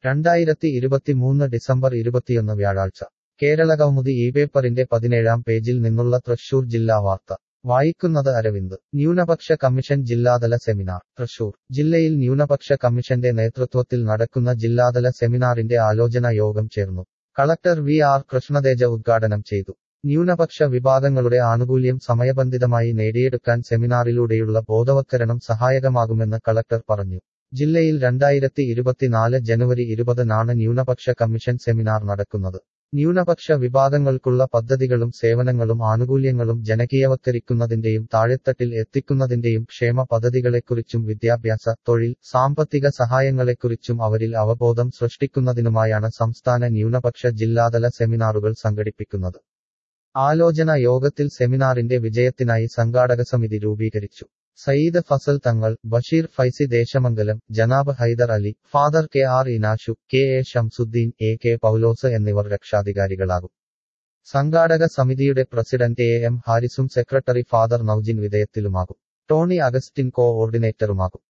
രണ്ടായിരത്തി ഇരുപത്തിമൂന്ന് ഡിസംബർ ഇരുപത്തിയൊന്ന് വ്യാഴാഴ്ച കേരളകൗമുദി ഈ പേപ്പറിന്റെ പതിനേഴാം പേജിൽ നിന്നുള്ള തൃശൂർ ജില്ലാ വാർത്ത വായിക്കുന്നത് അരവിന്ദ് ന്യൂനപക്ഷ കമ്മീഷൻ ജില്ലാതല സെമിനാർ തൃശൂർ ജില്ലയിൽ ന്യൂനപക്ഷ കമ്മീഷന്റെ നേതൃത്വത്തിൽ നടക്കുന്ന ജില്ലാതല സെമിനാറിന്റെ ആലോചന യോഗം ചേർന്നു കളക്ടർ വി ആർ കൃഷ്ണതേജ ഉദ്ഘാടനം ചെയ്തു ന്യൂനപക്ഷ വിഭാഗങ്ങളുടെ ആനുകൂല്യം സമയബന്ധിതമായി നേടിയെടുക്കാൻ സെമിനാറിലൂടെയുള്ള ബോധവത്കരണം സഹായകമാകുമെന്ന് കളക്ടർ പറഞ്ഞു ജില്ലയിൽ രണ്ടായിരത്തി ഇരുപത്തിനാല് ജനുവരി ഇരുപതിനാണ് ന്യൂനപക്ഷ കമ്മീഷൻ സെമിനാർ നടക്കുന്നത് ന്യൂനപക്ഷ വിഭാഗങ്ങൾക്കുള്ള പദ്ധതികളും സേവനങ്ങളും ആനുകൂല്യങ്ങളും ജനകീയവത്കരിക്കുന്നതിന്റെയും താഴെത്തട്ടിൽ എത്തിക്കുന്നതിന്റെയും ക്ഷേമ പദ്ധതികളെക്കുറിച്ചും വിദ്യാഭ്യാസ തൊഴിൽ സാമ്പത്തിക സഹായങ്ങളെക്കുറിച്ചും അവരിൽ അവബോധം സൃഷ്ടിക്കുന്നതിനുമായാണ് സംസ്ഥാന ന്യൂനപക്ഷ ജില്ലാതല സെമിനാറുകൾ സംഘടിപ്പിക്കുന്നത് ആലോചന യോഗത്തിൽ സെമിനാറിന്റെ വിജയത്തിനായി സംഘാടക സമിതി രൂപീകരിച്ചു Sayyid Fazal Thangal Basheer Faizy Desamangalam Janab Haider Ali father K R Inashu K A Shamsuddin A K Paulose എന്നിവർ രക്ഷാധികാരികളാകും സംഘാടക സമിതിയുടെ പ്രസിഡന്റ് എ എം ഹാരിസും സെക്രട്ടറി ഫാദർ നൌജിൻ വിധേയത്തിലുമാകും ടോണി അഗസ്റ്റിൻ കോഓർഡിനേറ്ററുമാകും